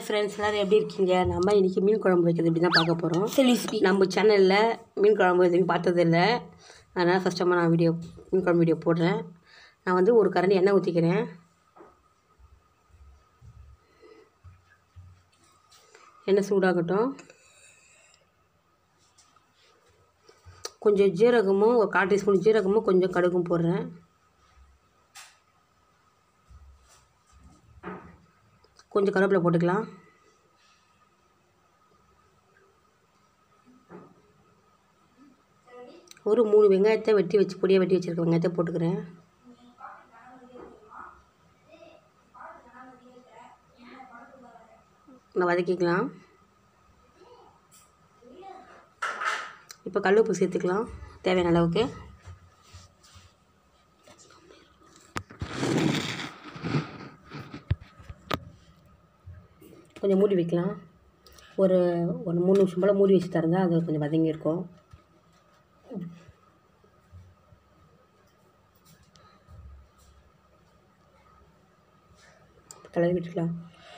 hi friends எல்லோரும் எப்படி இருக்கீங்க நம்ம இன்றைக்கி மீன் குழம்பு வைக்கிறது இப்படி தான் பார்க்க போகிறோம் ரெசிபி நம்ம சேனலில் மீன் குழம்பு எதுவும் பார்த்ததில்ல அதனால் ஃபஸ்ட் டைமாக நான் வீடியோ மீன் குழம்பு வீடியோ போடுறேன் நான் வந்து ஒரு கரண்டி எண்ணெய் ஊற்றிக்கிறேன் எண்ணெய் சூடாகட்டும் கொஞ்சம் ஜீரகமும் ஒரு கால் டீஸ்பூன் ஜீரகமும் கொஞ்சம் கடுகும் போடுறேன் கொஞ்சம் கருவேப்பிலை போட்டுக்கலாம் ஒரு மூணு வெங்காயத்தை வெட்டி வச்சு பொடியாக வெட்டி வச்சுருக்க வெங்காயத்தை போட்டுக்கிறேன் நான் வதக்கிக்கலாம் இப்போ கல் உப்பு சேர்த்துக்கலாம் தேவையான அளவுக்கு கொஞ்சம் மூடி வைக்கலாம் ஒரு ஒரு மூணு நிமிஷம் போல் மூடி வச்சு தரங்க அது கொஞ்சம் வதங்கி இருக்கும் கலரி விட்டுக்கலாம்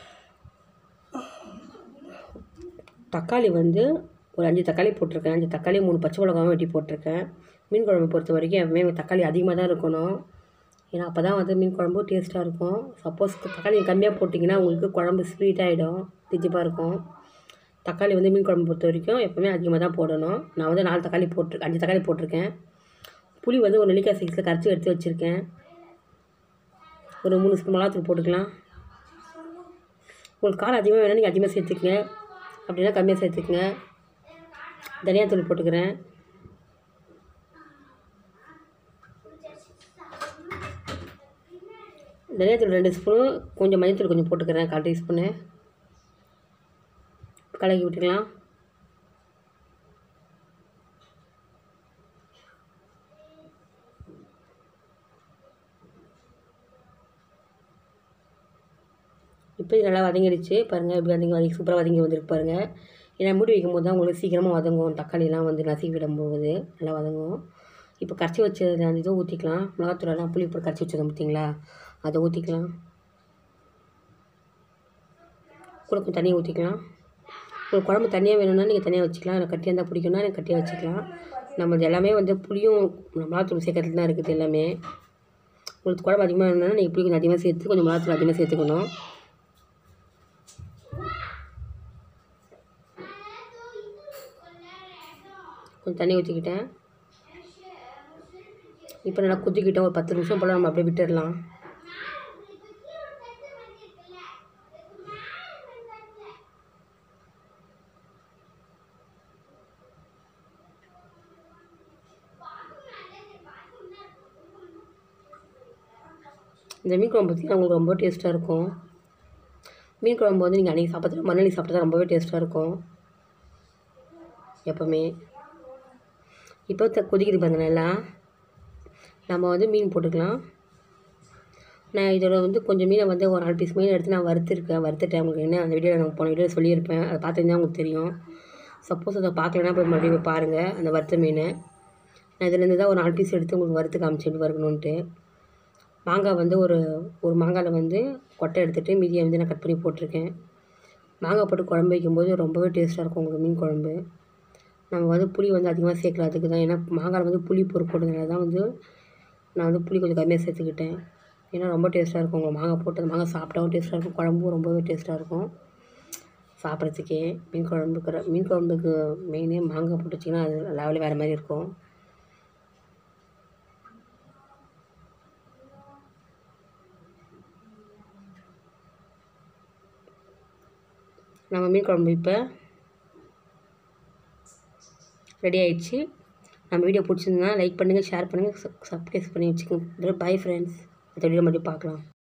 தக்காளி வந்து ஒரு அஞ்சு தக்காளி போட்டிருக்கேன் அஞ்சு தக்காளி மூணு பச்சை மிளகாவும் வெட்டி போட்டிருக்கேன் மீன் குழம்பு பொறுத்த வரைக்கும் எப்பவுமே தக்காளி அதிகமாக தான் இருக்கணும் ஏன்னா அப்போ தான் வந்து மீன் குழம்பு டேஸ்ட்டாக இருக்கும் சப்போஸ் தக்காளி கம்மியாக போட்டிங்கன்னா உங்களுக்கு குழம்பு ஸ்வீட் ஆகிடும் தித்திப்பாக இருக்கும் தக்காளி வந்து மீன் குழம்பு பொறுத்த வரைக்கும் எப்போவுமே அதிகமாக தான் போடணும் நான் வந்து நாலு தக்காளி போட்டு அஞ்சு தக்காளி போட்டிருக்கேன் புளி வந்து ஒரு நெல்லிக்காய் சைஸில் கரைச்சி எடுத்து வச்சுருக்கேன் ஒரு மூணு ஸ்பூன் மிளகாத்தூள் போட்டுக்கலாம் உங்களுக்கு காரம் அதிகமாக வேணால் நீங்கள் அதிகமாக சேர்த்துக்கங்க அப்படின்னா கம்மியாக சேர்த்துக்குங்க தனியாத்தூள் போட்டுக்கிறேன் தனியாத்தூள் ரெண்டு ஸ்பூனு கொஞ்சம் மஞ்சத்தூள் கொஞ்சம் போட்டுக்கிறேன் கால் டீஸ்பூனு கலக்கி விட்டுக்கலாம் இப்போ இது நல்லா வதங்கிடுச்சு பாருங்கள் இப்படி வதங்கி வதங்கி சூப்பராக வதங்கி வந்திருக்கு பாருங்கள் ஏன்னா மூடி வைக்கும் போது தான் உங்களுக்கு சீக்கிரமாக வதங்கும் தக்காளிலாம் வந்து நசுக்கி விடும்போது நல்லா வதங்கும் இப்போ கரைச்சி வச்சது அந்த இதை ஊற்றிக்கலாம் மிளகாத்தூளெல்லாம் புளி போட்டு கரைச்சி வச்சது பார்த்தீங்களா அதை ஊற்றிக்கலாம் கூட கொஞ்சம் தண்ணியை ஊற்றிக்கலாம் உங்களுக்கு குழம்பு தனியாக வேணும்னா நீங்கள் தனியாக வச்சுக்கலாம் இல்லை கட்டியாக இருந்தால் பிடிக்கும்னா நீங்கள் கட்டியாக வச்சுக்கலாம் நம்மளது எல்லாமே வந்து புளியும் மிளகாத்தூள் சேர்க்கறதுல தான் இருக்குது எல்லாமே உங்களுக்கு குழம்பு அதிகமாக வேணும்னா நீங்கள் புளி கொஞ்சம் அதிகமாக சேர்த்து கொஞ்சம் மிளகாத்தூள் அதிகமாக சேர்த்துக்கணும் கொஞ்சம் தண்ணி ஊற்றிக்கிட்டேன் இப்போ நல்லா கொதிக்கிட்டோம் ஒரு பத்து நிமிஷம் போல் நம்ம அப்படியே விட்டுடலாம் இந்த மீன் குழம்பு பார்த்திங்கன்னா உங்களுக்கு ரொம்ப டேஸ்ட்டாக இருக்கும் மீன் குழம்பு வந்து நீங்கள் அன்றைக்கி சாப்பிட்றது மண்ணி சாப்பிட்டா ரொம்பவே டேஸ்ட்டாக இருக்கும் எப்போவுமே இப்போ த கொதிக்குது பாருங்க நல்லா நம்ம வந்து மீன் போட்டுக்கலாம் நான் இதோட வந்து கொஞ்சம் மீனை வந்து ஒரு நாலு பீஸ் மீன் எடுத்து நான் வறுத்துருக்கேன் வறுத்துட்டேன் உங்களுக்கு என்ன அந்த வீடியோவில் நான் போன வீடியோவில் சொல்லியிருப்பேன் அதை பார்த்துருந்தா உங்களுக்கு தெரியும் சப்போஸ் அதை பார்க்கலன்னா போய் மறுபடியும் போய் பாருங்கள் அந்த வறுத்த மீன் நான் இதுலேருந்து தான் ஒரு நாலு பீஸ் எடுத்து உங்களுக்கு வறுத்து காமிச்சிட்டு வரணுன்ட்டு மாங்காய் வந்து ஒரு ஒரு மாங்காயில் வந்து கொட்டை எடுத்துகிட்டு மீதியை வந்து நான் கட் பண்ணி போட்டிருக்கேன் மாங்காய் போட்டு குழம்பு வைக்கும்போது ரொம்பவே டேஸ்ட்டாக இருக்கும் உங்களுக்கு மீன் குழம்பு நம்ம வந்து புளி வந்து அதிகமாக சேர்க்கல அதுக்கு தான் ஏன்னா மாங்காயில் வந்து புளி பொறு போட்டதுனால தான் வந்து நான் வந்து புளி கொஞ்சம் கம்மியாக சேர்த்துக்கிட்டேன் ஏன்னா ரொம்ப டேஸ்ட்டாக இருக்கும் உங்களுக்கு மாங்காய் போட்டது மாங்காய் சாப்பிட்டாவும் டேஸ்ட்டாக இருக்கும் குழம்பும் ரொம்பவே டேஸ்ட்டாக இருக்கும் சாப்பிட்றதுக்கே மீன் குழம்புக்கு மீன் குழம்புக்கு மெயினே மாங்காய் போட்டு வச்சிங்கன்னா அது லெவலில் வேறு மாதிரி இருக்கும் நம்ம மீன் குழம்பு இப்போ ரெடி ஆயிடுச்சு நம்ம வீடியோ பிடிச்சிருந்தா லைக் பண்ணுங்கள் ஷேர் பண்ணுங்கள் சப்ஸ்கிரைப் பண்ணி வச்சுக்கோங்க பாய் ஃப்ரெண்ட்ஸ் அடுத்த வீடியோ மறுபடியும் பார்க்கலாம்